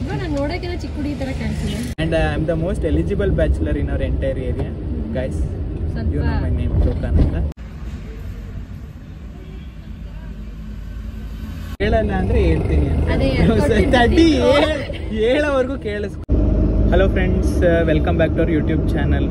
ನಾನು ನೋಡೋಕೆ ಚಿಕ್ಕ ಹುಡುಗಿ ತರ ಕಾಣಿಸ್ತಿದೆ And uh, I'm the most eligible bachelor in our entire area. Guys, you know my ಸ್ವಲ್ಪ name, Chokan ಅಂತ. ಹೇಳಲ್ಲ ಅಂದ್ರೆ ಹೇಳ್ತೀನಿ ಅಂತ. ಅದೇ, ಸರಿ, ತಡಿ ಹೇಳ್- ಹೇಳೋವರೆಗೂ ಕೇಳಿಸ್ಕೊ hello friends welcome back to our YouTube channel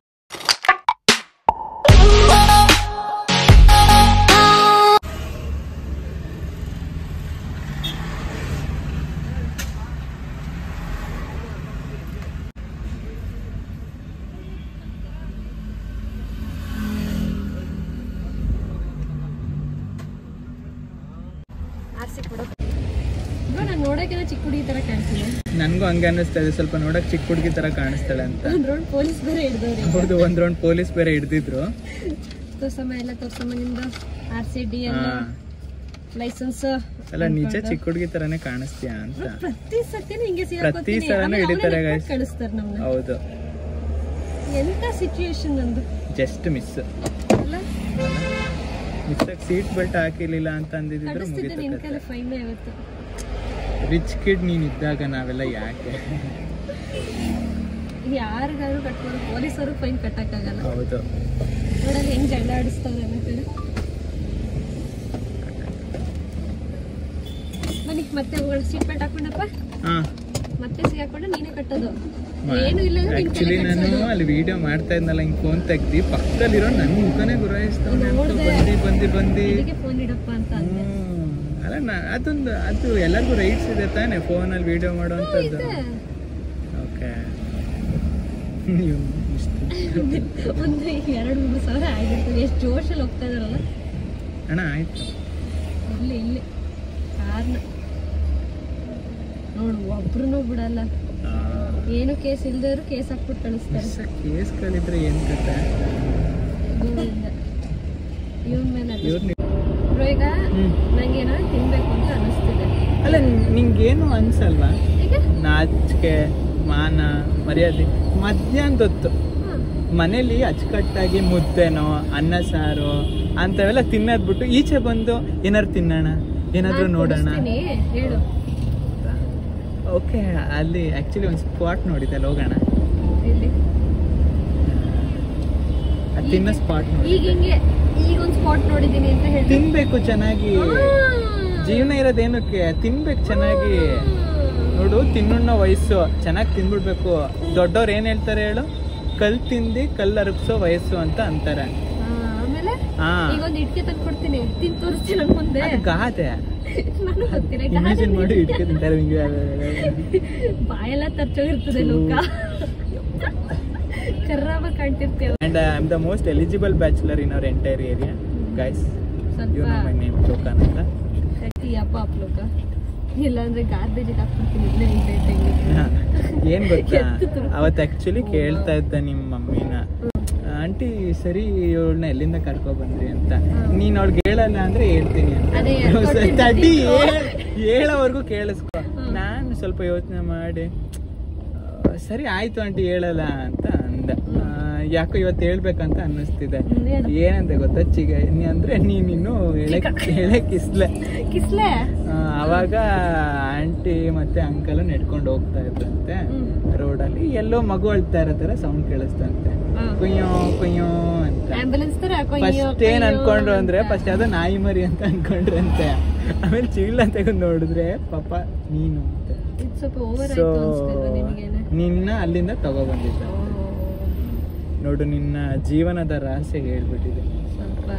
RC ಕೊಡು ನಾನು ನೋಡೋಕೆ ಚಿಕ್ಕ ಹುಡುಗಿ ತರ ಕಾಣಿಸ್ತಿದೆ ನನಗೂ ಹಂಗೆ ಅನ್ನಿಸ್ತಾ ಇದೆ ಸ್ವಲ್ಪ ನೋಡಕ್ ಚಿಕ್ಕ ಹುಡುಗಿ ತರ ಕಾಣಿಸ್ತಾಳೆ ಅಂತ ಒಂದ್ ರೋಡ್ ಪೊಲೀಸ್ ಬೇರೆ ಹಿಡ್ದವ್ರಿ ಹೌದು ಒಂದ್ ರೌಂಡ್ ಪೊಲೀಸ್ ಬೇರೆ ಹಿಡ್ದಿದ್ರು ತೋರ್ಸಮ್ಮ ಎಲ್ಲ ತೋರ್ಸಮ್ಮ ನಿಮ್ದು ಆರ್ ಸಿ ಡಿ ಹಾ ಎಲ್ಲ ಲೈಸೆನ್ಸ್ ಅಲ್ಲ ನಿಜ ಚಿಕ್ಕ ಹುಡುಗಿ ತರಾನೇ ಕಾಣಿಸ್ತೀಯಾ ಅಂತ ಪ್ರತಿ ಸತಿನೂ ಹಿಂಗೆ ಪ್ರತಿ ಸೇರ್ಕೊತೀನಿ ಸಲನೂ ಆಮೇಲೆ ಹಿಡಿತಾರೆ ಅವ್ರೇ guys. ನೆಟ್ವರ್ಕ್ ಕಳಿಸ್ತಾರೆ ನಮ್ನ ಹೌದು ಎಂತ ಸಿಚುಯೇಷನ್ ನಂದು ಜಸ್ಟ್ ಮಿಸ್ ಅಲ್ಲ ಮಿಸ್ ಸೀಟ್ ಬೆಲ್ಟ್ ಹಾಕಿರ್ಲಿಲ್ಲ ಅಂತ ಅಂದಿದ್ರು ಕಳಿಸ್ತಿದ್ದೆ ನಿನ್ ಮುಗಿತು ಕೈಲಿ ಫೈನ್ ಇವತ್ತು ರಿಚ್ ಕಿಡ್ ನೀನ್ ಇದ್ದಾಗ ನಾವೆಲ್ಲ ಯಾಕೆ ಯಾರಿಗಾದ್ರೂ ಕಟ್ಬೋದು ಪೊಲೀಸರು ಫೈನ್ ಕಟ್ಟಕ್ಕಾಗಲ್ಲ ಹೌದು ನೋಡಲ್ಲಿ ಹೆಂಗ್ ಜಗಳ ಆಡಿಸ್ತಾವ್ರೆ ನನ್ನ ಕಡೆ ಬನ್ನಿ ಮತ್ತೆ ಹೋಗೋಣ ಸೀಟ್ ಬೆಲ್ಟ್ ಹಾಕೊಂಡಪ್ಪ ಹಾ ಮತ್ತೆ ಸಿಗಾಕೊಂಡು ನೀನೇ ಕಟ್ಟೋದು ಏನು ಇಲ್ಲ ಅಂದ್ರೆ ನಿನ್ ಆಕ್ಚುಲಿ ಕೈಲೇ ನಾನು ಕಟ್ಸೋದು. ಅಲ್ಲಿ ವಿಡಿಯೋ ಮಾಡ್ತಾ ಇದ್ನಲ್ಲ ಹಿಂಗ್ ಫೋನ್ ತೆಗ್ದಿ ಪಕ್ಕದಲ್ಲಿರೋ ನನ್ ಮುಖನೇ ಗುರಾಯಿಸ್ತಾವ್ನೆ ಅಂತ ನೋಡ್ದೆ. ಬಂದಿ ಬಂದಿ ಬಂದಿ ಇದಕ್ಕೆ ಫೋನ್ ಇಡಪ್ಪ ಅಂತ ಅಂದೆ ಹ್ಮ್. ಅಲ್ಲ ನಾ ಅದೊಂದು ಅದು ಎಲ್ಲರಿಗೂ ರೈಟ್ಸ್ ಇದೆ ತಾನೇ ಫೋನಲ್ಲಿ ವಿಡಿಯೋ ಮಾಡುವಂಥದ್ದು ಇದೆ. ಓಕೆ ನೀವು ಇಷ್ಟು- ಒಂದು ಎರಡು ಮೂರು ಸಾವಿರ ಆಗಿರ್ತದೆ ಎಷ್ಟು ಜೋಶಲ್ಲಿ ಹೋಗ್ತಾ ಇದಾರಲ್ಲ ಅಣ್ಣ ಆಯ್ತು ಇಲ್ಲಿ ಇಲ್ಲಿ ಕಾರ್ನ ನೋಡು ಒಬ್ರು ಬಿಡಲ್ಲ ಏನು ಕೇಸ್ ಇಲ್ದವ್ರು ಕೇಸ್ ಹಾಕ್ಬಿಟ್ಟು ಕಳಿಸ್ತಾರೆ ಕೇಸ್ಗಳಿದ್ರೆ ಏನ್ ಕತೆ ಗೋವಿಂದ ಇವನ್ ಮೇಲೆ ಅದು. ಇವ್ರು ಬ್ರೋ, ಈಗ ಹ್ಮ್ ನಂಗೆ ಏನಾದ್ರು ತಿನ್ಬೇಕು ಅಂತ ಅನಿಸ್ತಿದೆ ಅಲ್ಲ ನಿಂಗೇನು ಅನ್ಸಲ್ವಾ ಈಗ ನಾಚಿಕೆ ಮಾನ ಮರ್ಯಾದೆ ಮಧ್ಯಾಹ್ನದೊತ್ತು ಹಾ, ಮನೇಲಿ ಅಚ್ಚುಕಟ್ಟಾಗಿ ಮುದ್ದೆನೋ ಅನ್ನ ಸಾರು ಅಂತವೆಲ್ಲ ತಿನ್ನೋದ್ ಬಿಟ್ಟು ಈಚೆ ಬಂದು ಏನಾದ್ರು ತಿನ್ನೋಣ ಏನಾದ್ರು ನಾನ್ ನೋಡೋಣ ಕೊಡಿಸ್ತೀನಿ, ಹೇಳು ಓಕೆ ಅಲ್ಲಿ ಆಕ್ಚುಲಿ ಒಂದು ಸ್ಪಾಟ್ ನೋಡಿದೆ ಅಲ್ಲಿ ಹೋಗೋಣ ಇಲ್ಲಿ ಅದು ತಿನ್ನೋ ಸ್ಪಾಟ್ ನೋಡಿ ಈಗ ಹಿಂಗೆ ಈಗ ಒಂದ್ ಸ್ಪಾಟ್ ನೋಡಿದೀನಿ ಅಂತ ಹೇಳಿ ತಿನ್ಬೇಕು ಚೆನ್ನಾಗಿ ಜೀವನ ಇರೋದೇನಕ್ಕೆ ತಿನ್ಬೇಕು ಚೆನ್ನಾಗಿ ನೋಡು ತಿನ್ನೋಣ ವಯಸ್ಸು ಚೆನ್ನಾಗಿ ತಿನ್ಬಿಡ್ಬೇಕು ದೊಡ್ಡವ್ರು ಏನ್ ಹೇಳ್ತಾರೆ ಹೇಳು ಕಲ್ ತಿಂದಿ ಕಲ್ ಅರಗಿಸೋ ವಯಸ್ಸು ಅಂತ ಅಂತಾರೆ ಆಮೇಲೆ ಹಾ ಈಗ ಒಂದ್ ಇಟ್ಕೆ ತಂದು ಕೊಡ್ತೀನಿ ತಿನ್ ತೋರಿಸ್ತೀನಿ ನನ್ ಮುಂದೆ ಅದು ಗಾದೆ ನಾನು ಗೊತ್ತಿಲ್ಲ ಇಮ್ಯಾಜಿನ್ ಮಾಡಿ ಗಾದೆ ಇಟ್ಕೆ ತಿಂತಾರೆ ಹಿಂಗೆ ಬಾಯೆಲ್ಲ ತಚ್ಚೋಗಿರ್ತದೆ ಲೋಕ ಕರ್ರಾಮ ಕಾಣ್ತಿರ್ತೇವೆ and I am the most eligible bachelor in our entire area guys you know my ಸ್ವಲ್ಪ ನೇಮ್ ಚೋಕಾನ್ ಅಂತ ಅಪ್ಪ ಅಪ್ ಲೋಕ ಇಲ್ಲಾಂದ್ರೆ ಗಾರ್ಬೇಜಿಗೆ ಹಾಕ್ಬಿಡ್ತೀನಿ ಇಲ್ಲೇ ಇದೆ ತೆಂಗಿನ ಹಾ. ಏನ್ ಗೊತ್ತಾ ಎತ್ತು ತುರ್ಕು. ಅವತ್ ಆಕ್ಚುಲಿ ಕೇಳ್ತಾ ಇದ್ದ ನಿಮ್ಮ ಮಮ್ಮಿನ ಆಂಟಿ ಸರಿ ಇವಳನ್ನ ಎಲ್ಲಿಂದ ಕರ್ಕೊ ಬಂದ್ರಿ ಅಂತ ನೀನ್ ಅವಳಿಗೆ ಹೇಳಲ್ಲ ಅಂದ್ರೆ ಹೇಳ್ತೀನಿ ಅಂತ ಅದೇ ಸರಿ, ತಡಿ ಕೊಟ್ಟಿದ್ದು ಹೇಳ್- ಹೇಳೋವರೆಗೂ ಕೇಳಿಸ್ಕೊ ನಾನು ಸ್ವಲ್ಪ ಯೋಚನೆ ಮಾಡಿ ಆ, ಸರಿ ಆಯ್ತು ಆಂಟಿ ಹೇಳಲ್ಲ ಅಂತ ಅಂದ ಆ, ಯಾಕೋ ಇವತ್ತು ಹೇಳ್ಬೇಕಂತ ಅನ್ನಿಸ್ತಿದೆ ಹ್ಮ್, ಹೇಳು. ಏನಂತ ಗೊತ್ತಾ ಚಿಗ ನೀ ಅಂದ್ರೆ ನೀನಿನ್ನು ಹೇಳಕ್ ಹೇಳಕ್ ಇಸ್ಲೆ ಕಿಸ್ಲೆ ಆ, ಅವಾಗ ಆಂಟಿ ಮತ್ತೆ ಅಂಕಲ್ ನೆಡ್ಕೊಂಡು ಹೋಗ್ತಾ ಇದ್ರಂತೆ ಹ್ಮ್. ರೋಡಲ್ಲಿ ಎಲ್ಲೋ ಮಗು ಅಳ್ತಾ ಇರೋ ತರ ಸೌಂಡ್ ಕೇಳಿಸ್ತಂತೆ ಹಾ. ಕುಯ್ಯೋ ಕುಯ್ಯೋ ಅಂತ ಆಂಬುಲೆನ್ಸ್ ತರ ಹಾಕೋ ಫಸ್ಟ್ ಏನ್ ಅನ್ಕೊಂಡ್ರು ಅಂದ್ರೆ ಫಸ್ಟ್ ಯಾವ್ದೋ ನಾಯಿ ಮರಿ ಅಂತ ಅನ್ಕೊಂಡ್ರಂತೆ ಆಮೇಲೆ ಚೀಲ ತೆಗೆದು ನೋಡಿದ್ರೆ ಪಾಪ ನೀನು ಅಂತ ಇದು ಸ್ವಲ್ಪ ಓವರ್ ಸೊ ಆಯ್ತು ಅನ್ಸ್ತಿಲ್ವಾ ನಿನಗೇನೆ ನಿನ್ನ ಅಲ್ಲಿಂದ ತಗೊಬಂದಿದ್ದ ನೋಡು ನಿನ್ನ ಜೀವನದ ರಹಸ್ಯ ಹೇಳ್ಬಿಟ್ಟಿದೆ ಸ್ವಲ್ಪ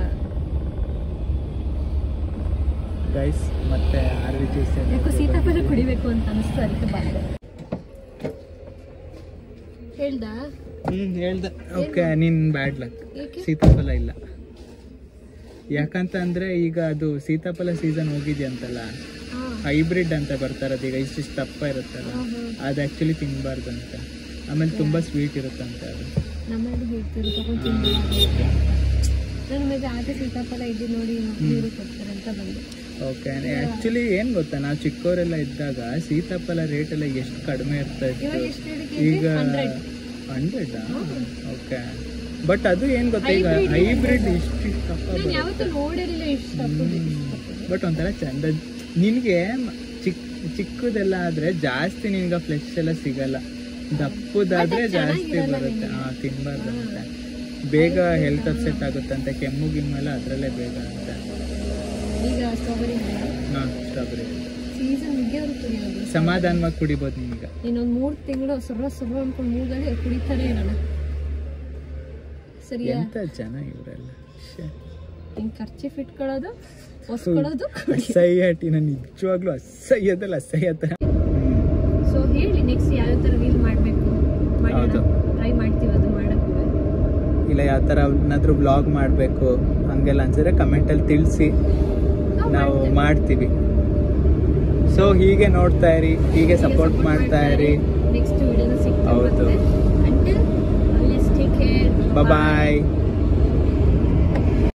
ಗೈಸ್ ಮತ್ತೆ ಆರ್ ವಿ ಯಾಕೋ ಸೀತಾಫಲ ಕುಡಿಬೇಕು ಅಂತ ಅನಿಸ್ತು ಅದಕ್ಕೆ ಬಂದೆ ಹೇಳ್ದ ಹ್ಮ್ ಹೇಳ್ದೆ ಓಕೆ ನಿನ್ ಬ್ಯಾಡ್ ಲಕ್ ಏಕೆ ಸೀತಾಫಲ ಇಲ್ಲ ಯಾಕಂತ ಅಂದ್ರೆ ಈಗ ಅದು ಸೀತಾಫಲ ಸೀಸನ್ ಹೋಗಿದ್ಯಂತಲ್ಲ ಹಾ ಹೈಬ್ರಿಡ್ ಅಂತ ಬರ್ತಾರದು ಈಗ ಇಷ್ಟಿಷ್ಟು ದಪ್ಪ ಇರುತ್ತಲ್ಲ ಹಾ, ಹಾ. ಅದು ಆಕ್ಚುಲಿ ತಿನ್ಬಾರ್ದಂತ ಆಮೇಲೆ ತುಂಬಾ ಸ್ವೀಟ್ ಇರುತ್ತಂತೆ ಅದು ನಮ್ಮಲ್ಲಿ ಹೇಳ್ತಾರೆ ತಗೊಂಡು ತಿಂದು ನನ್ನ ಮೇಲೆ ಆಗ ಸೀತಾಫಲ ಇದ್ದು ನೋಡಿ ನೀರು ಕೊಡ್ತಾರೆ ಅಂತ ಬಂದೆ ಓಕೆ ಆಕ್ಚುಲಿ ಏನ್ ಗೊತ್ತಾ ನಾವು ಚಿಕ್ಕವರೆಲ್ಲ ಇದ್ದಾಗ ಸೀತಾಫಲ ರೇಟ್ ಎಲ್ಲ ಎಷ್ಟು ಕಡಿಮೆ ಇರ್ತಾ ಇವಾಗ ಇತ್ತು ಎಷ್ಟು ಹೇಳಿ ಈಗ ಹಂಡ್ರೆಡ್ ಹಂಡ್ರೆಡ್ ಓಕೆ ಬಟ್ ಅದು ಏನ್ ಗೊತ್ತಾ ಈಗ Hybrid ಹೈಬ್ರಿಡ್ ಇಷ್ಟು ಇಷ್ಟು ದಪ್ಪ ನಾನು ಯಾವತ್ತೂ ನೋಡಿರಲಿಲ್ಲ ಇಷ್ಟು ತಪ್ಪು ಬಟ್ ಒಂಥರ ಚಂದ ನಿನಗೆ ಚಿಕ್ಕ ಚಿಕ್ಕದೆಲ್ಲ ಆದ್ರೆ ಜಾಸ್ತಿ ನಿನ್ಗೆ ಫ್ಲೆಶ್ ಎಲ್ಲ ಸಿಗಲ್ಲ ದಪ್ಪದಾದ್ರೆ ಮತ್ತೆ ಜಾಸ್ತಿ ಚೆನ್ನಾಗಿರಲ್ಲ ಬರುತ್ತೆ ನಿನಗೆ. ಹಾ ತಿನ್ಬಾರ್ದಂತೆ ಬೇಗ ಹೆಲ್ತ್ ಅಪ್ಸೆಟ್ ಆಗುತ್ತಂತೆ ಕೆಮ್ಮು ಗಿಮ್ಮೆಲ್ಲ ಅದ್ರಲ್ಲೇ ಬೇಗ ಅಂತ ಈಗ ಸ್ಟ್ರಾಬೆರಿ ಹಾ ಸ್ಟ್ರಾಬೆರಿ ಸೀಸನ್ ಮುಗಿಯೋರು ಕುಡಿಯೋದು ಸಮಾಧಾನವಾಗಿ ಕುಡಿಬೋದು ನೀನೀಗ ಇನ್ನೊಂದ್ ಮೂರ್ ತಿಂಗಳು ಸುರ್ರ ಸುರ್ರ ಅನ್ಕೊಂಡು ಮೂಗಲ್ಲಿ ಕುಡಿತಾನೆ ಇರೋಣ ಸರಿಯಾ ಎಂತ ಜನ ಇವರೆಲ್ಲ ಹಿಂಗ್ ಖರ್ಚಿಫ್ ಇಟ್ಕೊಳ್ಳೋದು ಒಸ್ಕೊಳ್ಳೋದು ಅಸಹ್ಯ ಟಿ ನಾನು ನಿಜವಾಗ್ಲೂ ಅಸಹ್ಯದಲ್ಲ ಅಸಹ್ಯ ತರ ಸೊ ಹೇಳಿ ನೆಕ್ಸ್ಟ್ ಯಾವ ತರ ರೀಲ್ ಮಾಡ್ಬೇಕು ಹೌದು. ಟ್ರೈ ಮಾಡ್ತೀವಿ ಅದು ಮಾಡಕ್ಕೂ ಇಲ್ಲ ಯಾವ ಥರ ಏನಾದರೂ ಬ್ಲಾಗ್ ಮಾಡಬೇಕು ಹಂಗೆಲ್ಲ ಅನ್ಸಿದ್ರೆ ಕಮೆಂಟಲ್ಲಿ ತಿಳಿಸಿ ನಾವು ಮಾಡ್ತೀವಿ ಸೊ ಹೀಗೆ ನೋಡ್ತಾ ಇರಿ ಹೀಗೆ ಸಪೋರ್ಟ್ ಮಾಡ್ತಾ ಇರಿ ನೆಕ್ಸ್ಟ್ ವಿಡಿಯೋನ ಸಿಗ್ತಾ ಹೌದು. ಮತ್ತೆ until let's take care bye